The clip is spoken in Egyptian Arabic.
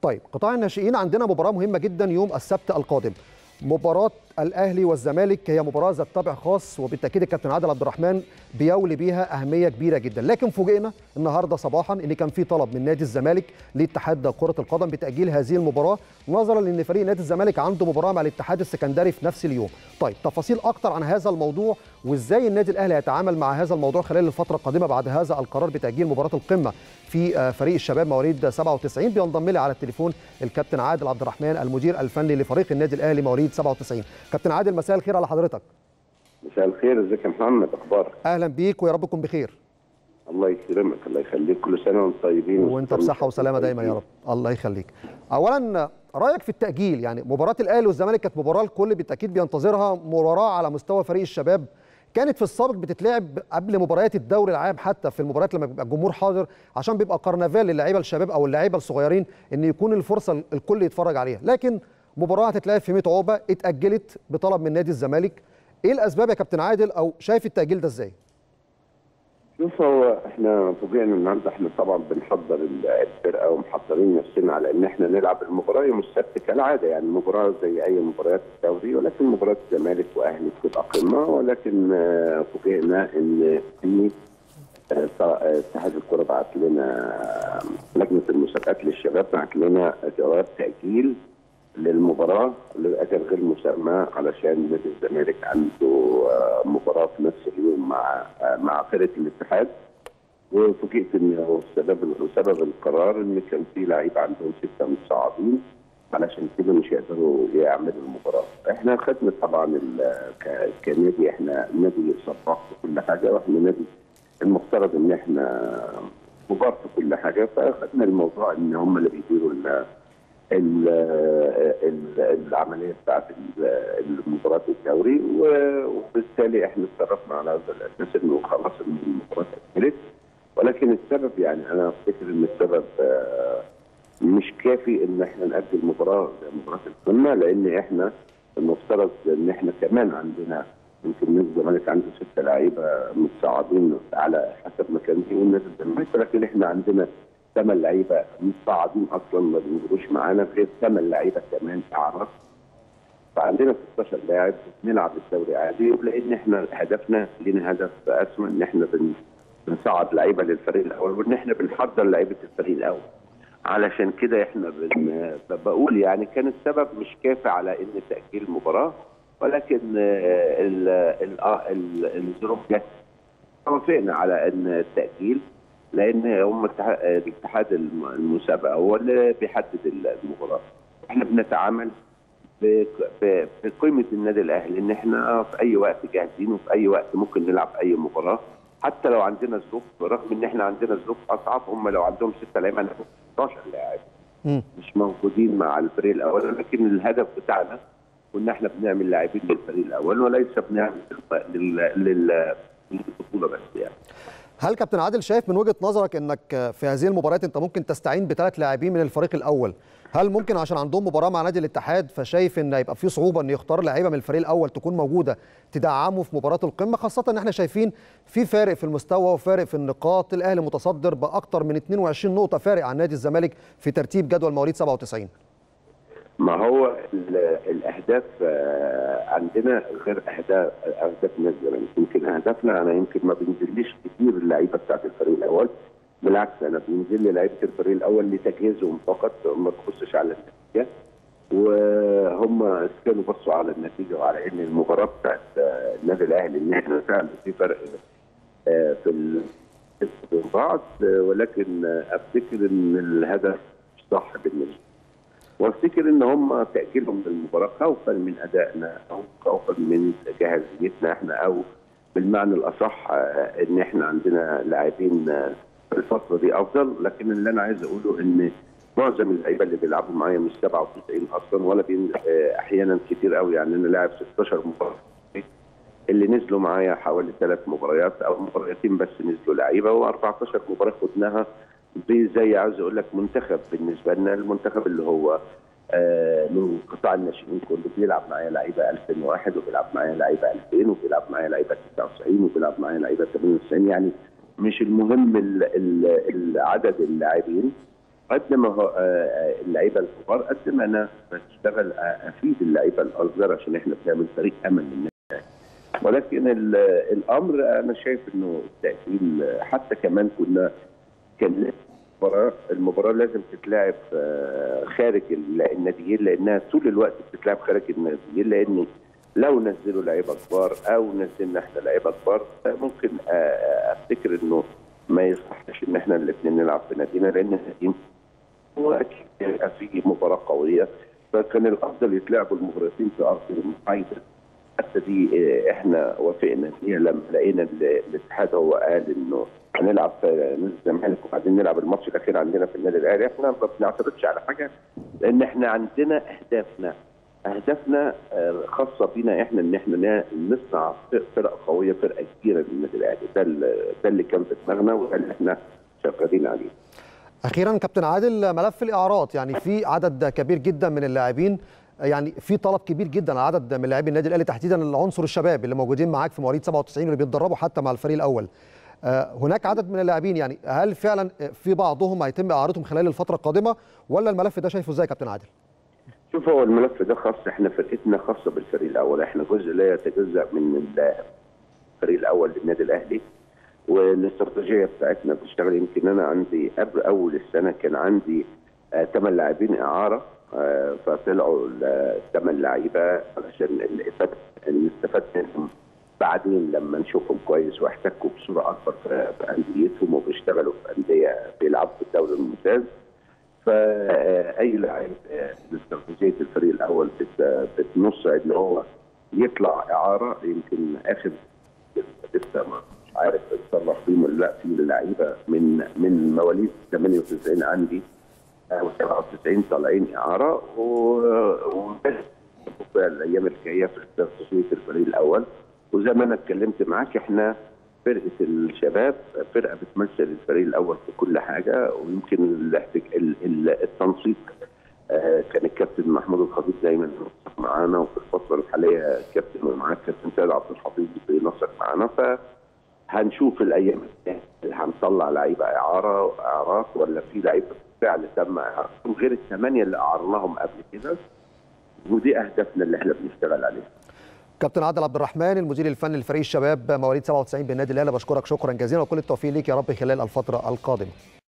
طيب قطاع الناشئين عندنا مباراه مهمه جدا يوم السبت القادم مباراة الأهلي والزمالك هي مباراة ذات طابع خاص وبالتأكيد الكابتن عادل عبد الرحمن بيولي بيها أهمية كبيرة جدا لكن فوجئنا النهاردة صباحا إن كان في طلب من نادي الزمالك لاتحاد كرة القدم بتأجيل هذه المباراة نظرا لأن فريق نادي الزمالك عنده مباراة مع الاتحاد السكندري في نفس اليوم طيب تفاصيل أكتر عن هذا الموضوع وإزاي النادي الأهلي يتعامل مع هذا الموضوع خلال الفترة القادمة بعد هذا القرار بتأجيل مباراة القمة في فريق الشباب مواليد 97 بينضم لي على التليفون الكابتن عادل عبد الرحمن المدير الفني لفريق النادي الأهلي مواليد 97 كابتن عادل مساء الخير على حضرتك مساء الخير ازيك يا محمد اخبارك اهلا بيك ويا رب تكون بخير الله يكرمك الله يخليك كل سنه وانتم طيبين وانت بصحه وسلامه دايما يا رب الله يخليك اولا رايك في التاجيل يعني مباراه الاهلي والزمالك كانت مباراه الكل بالتاكيد بينتظرها مباراه على مستوى فريق الشباب كانت في السابق بتتلعب قبل مباريات الدوري العام حتى في المباريات لما بيبقى الجمهور حاضر عشان بيبقى كرنفال للاعيبه الشباب او اللعيبه الصغيرين ان يكون الفرصه الكل يتفرج عليها لكن مباراه هتتلعب في 100 عقبه اتاجلت بطلب من نادي الزمالك ايه الاسباب يا كابتن عادل او شايف التاجيل ده ازاي شوف هو احنا فوجئنا النهارده احنا طبعا بنحضر الفرقه ومحضرين نفسنا على ان احنا نلعب المباراه يوم السبت كالعاده يعني مباراه زي اي مباريات الدوري ولكن مباراه الزمالك واهلي بتبقى قمه ولكن فوجئنا ان في اتحاد الكره بعت لنا لجنه المسابقات للشباب بعت لنا جواب تاجيل للمباراه لاجل غير مسمى علشان نادي الزمالك عنده مباراه في نفس اليوم مع مع فرقه الاتحاد وفوجئت ان سبب سبب القرار ان كان في لعيبه عندهم سته متصاعدين علشان كده مش يقدروا يعملوا المباراه. احنا خدنا طبعا كنادي احنا نادي صباح في كل حاجه واحنا نادي المفترض ان احنا كبار في كل حاجه فاخدنا الموضوع ان هم اللي بيديروا العمليه بتاعت المباراه الدوري وبالتالي احنا اتصرفنا على هذا الاساس انه خلاص المباراه اتاجلت ولكن السبب يعني انا افتكر ان السبب مش كافي ان احنا ناجل مباراه مباراه القمه لان احنا المفترض ان احنا كمان عندنا يمكن نادي الزمالك عنده سته لعيبه متصاعدين على حسب ما كان بيقول نادي الزمالك ولكن احنا عندنا ثمان لعيبه متصاعدين اصلا ما بينزلوش معانا غير ثمان لعيبه كمان اعراض فعندنا 16 لاعب بنلعب الدوري عادي لان احنا هدفنا لنا هدف اسمى ان احنا بنصعد لعيبه للفريق الاول وان احنا بنحضر لعيبه الفريق الاول علشان كده احنا بن... بقول يعني كان السبب مش كافي على ان تاجيل المباراه ولكن الظروف جت وافقنا على ان التاجيل لان هم الاتحاد المسابقه هو اللي بيحدد المباراه. احنا بنتعامل بقيمه النادي الاهلي ان احنا في اي وقت جاهزين وفي اي وقت ممكن نلعب اي مباراه حتى لو عندنا ظروف رغم ان احنا عندنا ظروف اصعب هم لو عندهم سته لعيبه انا 16 لاعب مش موجودين مع الفريق الاول ولكن الهدف بتاعنا كنا احنا بنعمل لاعبين للفريق الاول وليس بنعمل للبطوله بس يعني. هل كابتن عادل شايف من وجهه نظرك انك في هذه المباريات انت ممكن تستعين بثلاث لاعبين من الفريق الاول هل ممكن عشان عندهم مباراه مع نادي الاتحاد فشايف ان هيبقى في صعوبه ان يختار لعيبه من الفريق الاول تكون موجوده تدعمه في مباراه القمه خاصه ان احنا شايفين في فارق في المستوى وفارق في النقاط الاهلي متصدر باكثر من 22 نقطه فارق عن نادي الزمالك في ترتيب جدول مواليد 97 ما هو الاهداف عندنا غير اهداف اهداف نادي الزمالك يمكن اهدافنا انا يمكن ما بينزليش كتير اللعيبه بتاعت الفريق الاول بالعكس انا بينزل لي لعيبه الفريق الاول لتجهيزهم فقط ما تخصش على النتيجه وهم كانوا بصوا على النتيجه وعلى ان المباراه بتاعت النادي الاهلي ان احنا فعلا في فرق في بين بعض ولكن افتكر ان الهدف مش صح بالنسبه وافتكر ان هم تاجيلهم للمباراه خوفا من ادائنا او خوفا من جاهزيتنا احنا او بالمعنى الاصح ان احنا عندنا لاعبين في الفتره دي افضل لكن اللي انا عايز اقوله ان معظم اللعيبه اللي بيلعبوا معايا مش 97 اصلا ولا بين احيانا كتير قوي يعني انا لاعب 16 مباراه اللي نزلوا معايا حوالي ثلاث مباريات او مباريتين بس نزلوا لعيبه و14 مباراه خدناها زي عاوز اقول لك منتخب بالنسبه لنا المنتخب اللي هو آه من قطاع الناشئين كله بيلعب معايا لعيبه 2001 وبيلعب معايا لعيبه 2000 وبيلعب معايا لعيبه 99 وبيلعب معايا لعيبه 98 يعني مش المهم ال ال عدد اللاعبين قد ما هو آه، اللعيبه الكبار قد ما انا بشتغل آه، افيد اللعيبه الاصغر عشان احنا بنعمل فريق امل للناس ولكن ال- الامر انا شايف انه التاهيل حتى كمان كنا كان المباراه المباراه لازم تتلعب آه، خارج ال- الناديين لانها طول الوقت بتتلعب خارج الناديين لان لو نزلوا لعيبه كبار او نزلنا احنا لعيبه كبار آه، ممكن آه، افتكر انه ما يصحش ان احنا الاثنين نلعب في نادينا لان الناديين هو اكيد هيبقى في مباراه قويه فكان الافضل يتلعبوا المباراتين في ارض المحايده حتى دي آه، احنا وافقنا فيها لما لقينا ال- الاتحاد هو قال انه هنلعب في نادي الزمالك وبعدين نلعب الماتش الاخير عندنا في النادي الاهلي احنا ما بنعترضش على حاجه لان احنا عندنا اهدافنا اهدافنا آه، خاصه بينا احنا ان احنا نا- نصنع فرقه قويه فرقه كبيره للنادي الاهلي ده ال- ده اللي كان في دماغنا وده اللي احنا شغالين عليه اخيرا كابتن عادل ملف الاعارات يعني في عدد كبير جدا من اللاعبين يعني في طلب كبير جدا على عدد من لاعبي النادي الاهلي تحديدا العنصر الشباب اللي موجودين معاك في مواليد 97 واللي بيتدربوا حتى مع الفريق الاول آه، هناك عدد من اللاعبين يعني هل فعلا في بعضهم هيتم اعارتهم خلال الفتره القادمه ولا الملف ده شايفه ازاي يا كابتن عادل شوف هو الملف ده خاص احنا فرقتنا خاصه بالفريق الاول احنا جزء لا يتجزا من الفريق الاول للنادي الاهلي والاستراتيجيه بتاعتنا بتشتغل يمكن انا عندي قبل اول السنه كان عندي ثمان لاعبين اعاره آه، فطلعوا ثمان لعيبه علشان الإفادة- اللي استفدت منهم بعدين لما نشوفهم كويس واحتكوا بصوره اكبر في في انديتهم وبيشتغلوا في انديه بيلعبوا في الدوري الممتاز فاي لاعب آه، استراتيجيه الفريق الاول بت- بتنص ان هو يطلع اعاره يمكن اخر لسه ما- مش عارف اتصرف فيهم ولا لا في لعيبه من من مواليد 98 عندي او 97 طالعين اعاره و- وبس في الايام الجايه في استراتيجيه الفريق الاول وزي ما انا اتكلمت معاك احنا فرقه الشباب فرقه بتمثل الفريق الاول في كل حاجه ويمكن الاحتك- ال- ال- التنسيق آه، كان الكابتن محمود الخطيب دايما بينسق معانا وفي الفتره الحاليه الكابتن ومعاه الكابتن سيد عبد الحفيظ بينسق معانا فهنشوف الايام الجايه هنطلع لعيبه اعاره اعارات ولا في لعيبه بالفعل تم اعارتهم غير الثمانيه اللي اعرناهم قبل كده ودي اهدافنا اللي احنا بنشتغل عليها كابتن عادل عبد الرحمن المدير الفني لفريق الشباب مواليد 97 بالنادي الاهلي بشكرك شكرا جزيلا وكل التوفيق ليك يا رب خلال الفتره القادمه